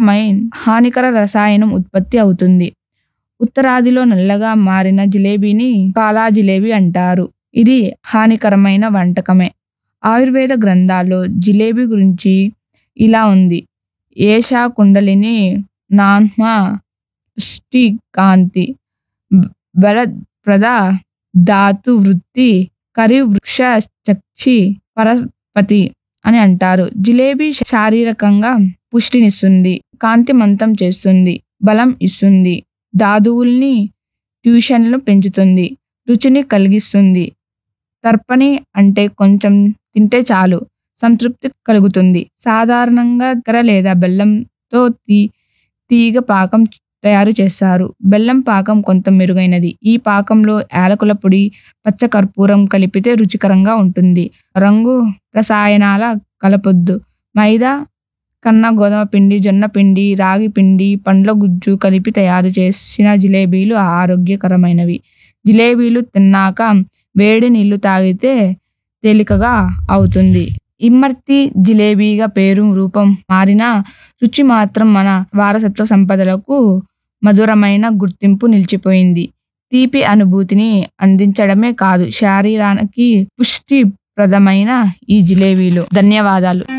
histamine హానికర రసాయనం ఉత్పత్తి అవుతుంది ఉత్తరాదిలో నల్లగా మారిన జిలేబీని కాలా జిలేబీ అంటారు ఇది హానికరమైన వంటకమే ఆయుర్వేద గ్రంథాల్లో జిలేబీ గురించి ఇలా ఉంది ఏషా కుండలిని నాన్మ పుష్టి కాంతి బ- బలప్రద ధాతు వృత్తి కరి వృక్ష చక్షి పరపతి అని అంటారు జిలేబీ శారీరకంగా పుష్టినిస్తుంది కాంతిమంతం చేస్తుంది బలం ఇస్తుంది ధాతువుల్ని ట్యూషన్లు పెంచుతుంది రుచిని కలిగిస్తుంది తర్పణి అంటే కొంచెం తింటే చాలు సంతృప్తి కలుగుతుంది సాధారణంగా చక్కెర లేదా బెల్లంతో తీ తీగ పాకం తయారు చేస్తారు బెల్లం పాకం కొంత మెరుగైనది ఈ పాకంలో యాలకుల పొడి పచ్చ కర్పూరం కలిపితే రుచికరంగా ఉంటుంది రంగు రసాయనాల కలపొద్దు మైదా కన్న గోధుమ పిండి జొన్న పిండి రాగి పిండి పండ్ల గుజ్జు కలిపి తయారు చేసిన జిలేబీలు ఆరోగ్యకరమైనవి జిలేబీలు తిన్నాక వేడి నీళ్లు తాగితే తేలికగా అవుతుంది ఇమ్మర్తి జిలేబీగా పేరు రూపం మారినా రుచి మాత్రం మన వారసత్వ సంపదలకు మధురమైన గుర్తింపు నిలిచిపోయింది తీపి అనుభూతిని అందించడమే కాదు శరీరానికి పుష్టిప్రదమైన ఈ జిలేబీలు ధన్యవాదాలు